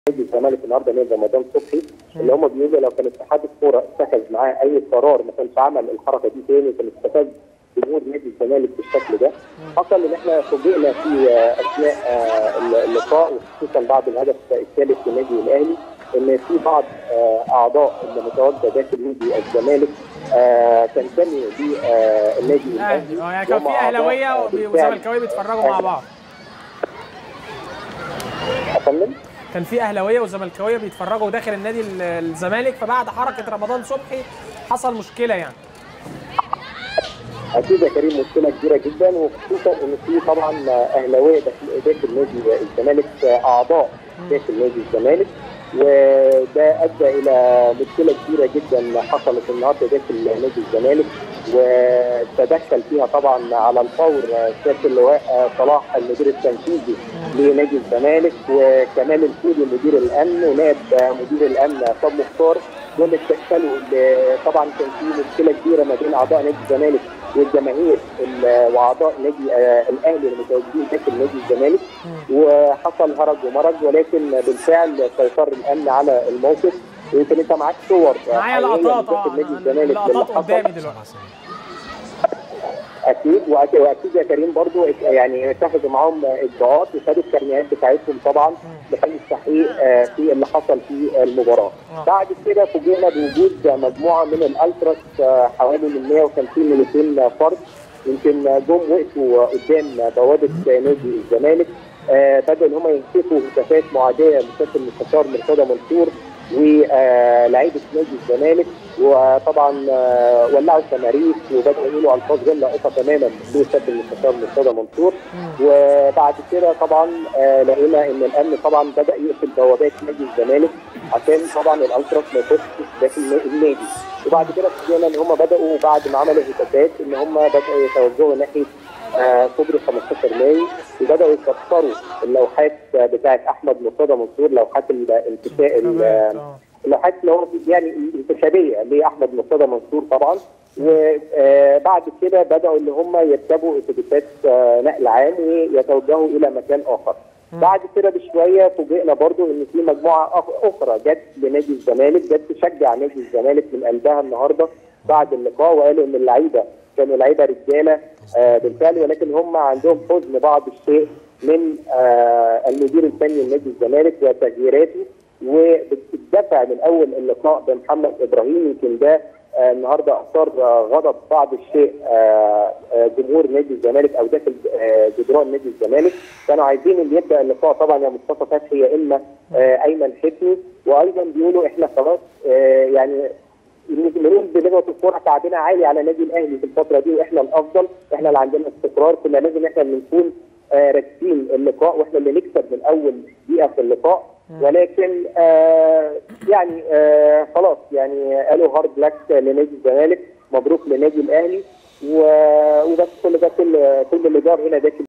نادي الزمالك النهارده من رمضان صبحي اللي هم بيقولوا لو كان اتحاد الكوره اتخذ معاه اي قرار ما كانش عمل الحركه دي تاني كان استفاد جمهور نادي الزمالك بالشكل ده حصل ان احنا فوجئنا في آه، اثناء آه، اللقاء وخصوصا بعد الهدف الثالث للنادي الاهلي ان في بعض آه، اعضاء اللي متواجده داخل نادي الزمالك آه، تنتمي للنادي الاهلي اه يعني كان في وهم أعضاء، اهلاويه آه، بالفعل وزملكاويه بيتفرجوا مع بعض أفندم؟ كان في اهلاويه وزملكاويه بيتفرجوا داخل النادي ال- الزمالك فبعد حركه رمضان صبحي حصل مشكله يعني اكيد يا كريم مشكله كبيره جدا وخصوصا ان في طبعا اهلاويه داخل داخل نادي الزمالك اعضاء داخل نادي الزمالك وده ادى الى مشكله كبيره جدا حصلت النهارده داخل نادي الزمالك وتدخل فيها طبعا على الفور سياده اللواء صلاح المدير التنفيذي لنادي الزمالك وكمال الفولي مدير الامن ونائب مدير الامن عصام مختار دول اتدخلوا ل- طبعا كان في مشكله كبيره ما بين اعضاء نادي الزمالك والجماهير ال- واعضاء نادي آه، الاهلي المتواجدين داخل نادي الزمالك وحصل هرج ومرج ولكن بالفعل سيطر الامن على الموقف ويمكن انت معاك صور معايا حقيقية لقطات داخل اه نادي الزمالك لقطات باللي حصل. قدامي دلوقتي اكيد وأكيد, واكيد يا كريم برضو يعني اتخذوا معاهم اجراءات وخدوا الكرنيهات بتاعتهم طبعا لحل التحقيق آه، في اللي حصل في المباراه. آه. بعد كده فوجئنا بوجود مجموعه من الالتراس آه، حوالي من 150 ل 200 فرد يمكن جم وقفوا قدام بوابه نادي الزمالك آه، بدأوا ان هم يمسكوا هتافات معاديه لسياده المستشار مرتضى منصور ولاعيبه نادي الزمالك وطبعا آه، ولعوا التماريس وبداوا يقولوا الفاظ غير لائقه تماما لسياده المستشار مرتضى منصور وبعد كده طبعا آه، لقينا ان الامن طبعا بدا يقفل بوابات نادي الزمالك عشان طبعا الالتراس ما يخشش داخل النادي وبعد كده فوجئنا ان هم بداوا بعد ما عملوا هتافات ان هم بداوا يتوجهوا ناحيه آه، كوبري 15 مايو وبداوا يكسروا اللوحات آه، بتاعت احمد مرتضى منصور لوحات الانتشاء ال- انتخابات، آه. اللوحات اللي هو يعني انتخابيه لاحمد مرتضى منصور طبعا وبعد كده بداوا ان هم يركبوا اتوبيسات آه، نقل عام ويتوجهوا الى مكان اخر. بعد كده بشويه فوجئنا برضو ان في مجموعه أخ- اخرى جت لنادي الزمالك جت تشجع نادي الزمالك من قلبها النهارده بعد اللقاء وقالوا ان اللعيبه كانوا لعيبه رجاله آه، بالفعل ولكن هم عندهم حزن بعض الشيء من آه، المدير الفني لنادي الزمالك وتغييراته وبالدفع من اول اللقاء بمحمد ابراهيم يمكن ده آه، النهارده اثار آه، غضب بعض الشيء آه، آه، جمهور نادي الزمالك او داخل آه، جدران نادي الزمالك كانوا عايزين اللي يبدا اللقاء طبعا يا مصطفى فتحي يا اما آه، ايمن حسني وايضا بيقولوا احنا خلاص آه، يعني نقول بلغه الكوره كعبنا عالي على نادي الاهلي في الفتره دي واحنا الافضل احنا اللي عندنا استقرار كنا لازم احنا اللي نكون آه، راكبين اللقاء واحنا اللي نكسب من اول دقيقه في اللقاء ولكن آه يعني آه خلاص يعني قالوا هارد لك لنادي الزمالك مبروك لنادي الاهلي و- وبس كل ده كل كل اللي جار هنا داخل